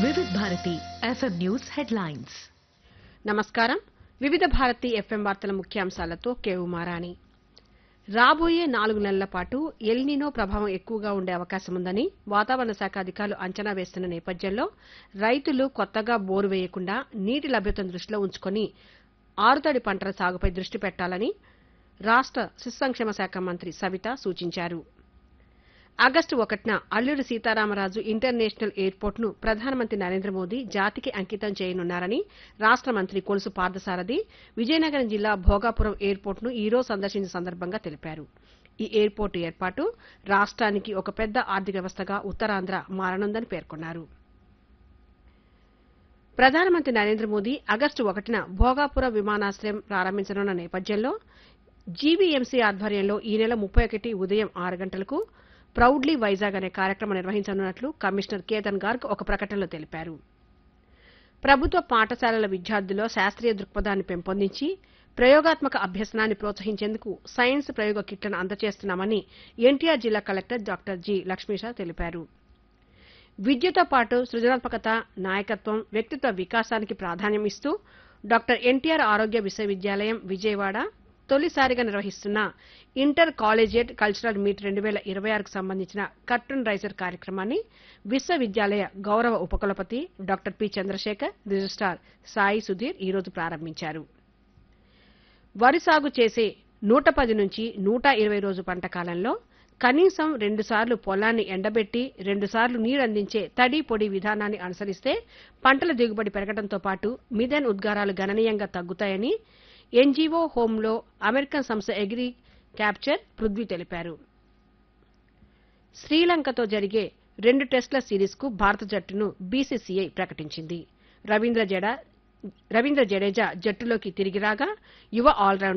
వివిధ Bharati FM news headlines నమస్కారం వివిధ భారతి ఎఫ్ఎం వార్తల ముఖ్యాంశాలతో కేవు మారాణి రాబోయే నాలుగు నెలల పాటు ఎల్నినో ప్రభావం ఎక్కువగా ఉండే అవకాశం ఉందని వాతావరణ శాఖ అధికారులు అంచనా వేస్తున్న నేపథ్యంలో రైతులు కొత్తగా బోరు వేయకుండా నీటి లభ్యతను దృష్టిలో ఉంచుకొని ఆరుతడి పంటల సాగుపై దృష్టి పెట్టాలని రాష్ట శిశు సంక్షేమ శాఖ మంత్రి సవిత సూచించారు ఆగస్టు ఒకటిన అల్లూరి సీతారామరాజు ఇంటర్నేషనల్ ఎయిర్పోర్ట్ ను ప్రధానమంత్రి నరేంద్ర మోదీ జాతికి అంకితం చేయనున్నారని రాష్ట మంత్రి కొలుసు పార్థసారథి విజయనగరం జిల్లా భోగాపురం ఎయిర్పోర్ట్ ను ఈ రోజు సందర్శించిన సందర్భంగా తెలిపారు ఈ ఎయిర్పోర్టు ఏర్పాటు రాష్ట్రానికి ఒక పెద్ద ఆర్థిక వ్యవస్థగా ఉత్తరాంధ్ర మారనుందని పేర్కొన్నారు ప్రధానమంత్రి నరేంద్ర మోదీ ఆగస్టు ఒకటిన భోగాపురం విమానాశ్రయం ప్రారంభించనున్న నేపథ్యంలో జీవీఎంసీ ఆధ్వర్యంలో ఈ నెల ముప్పై ఒకటి ఉదయం ఆరు గంటలకు ప్రౌడ్లీ వైజాగ్ అనే కార్యక్రమం నిర్వహించనున్నట్లు కమిషనర్ కేతన్ గార్గ్ ఒక ప్రకటనలో తెలిపారు ప్రభుత్వ పాఠశాలల విద్యార్థుల్లో శాస్త్రీయ దృక్పథాన్ని పెంపొందించి ప్రయోగాత్మక అభ్యసనాన్ని ప్రోత్సహించేందుకు సైన్స్ ప్రయోగ కిట్లను అందజేస్తున్నామని ఎన్టీఆర్ జిల్లా కలెక్టర్ డాక్టర్ జి లక్ష్మీషా తెలిపారు విద్యతో పాటు సృజనాత్మకత నాయకత్వం వ్యక్తిత్వ వికాసానికి ప్రాధాన్యం ఇస్తూ డాక్టర్ ఎన్టీఆర్ ఆరోగ్య విశ్వవిద్యాలయం విజయవాడ తొలిసారిగా నిర్వహిస్తున్న ఇంటర్ కాలేజియేట్ కల్చరల్ మీట్ రెండు వేల ఇరవై ఆరుకు సంబంధించిన కర్టన్ రైజర్ కార్యక్రమాన్ని విశ్వవిద్యాలయ గౌరవ ఉపకులపతి doctor P Chandrashekar registrar Sai Sudhir ఈ రోజు ప్రారంభించారు వరి సాగు చేసే నూట పది నుంచి నూట ఇరవై రోజు పంట కాలంలో కనీసం రెండుసార్లు పొలాన్ని ఎండబెట్టి రెండుసార్లు నీరందించే తడి పొడి విధానాన్ని అనుసరిస్తే పంటల దిగుబడి పెరగడంతో పాటు మిథేన్ ఉద్గారాలు గణనీయంగా తగ్గుతాయని ఎన్జీఓ హోంలో అమెరికన్ సంస్థ అగ్రి క్యాప్చర్ పృథ్వీ తెలిపారు శ్రీలంకతో జరిగే రెండు టెస్టుల సిరీస్కు భారత జట్టును బీసీసీఐ ప్రకటించింది రవీంద్ర జడా రవీంద్ర జడేజా జట్టులోకి తిరిగి రాగా యువ ఆల్రౌండర్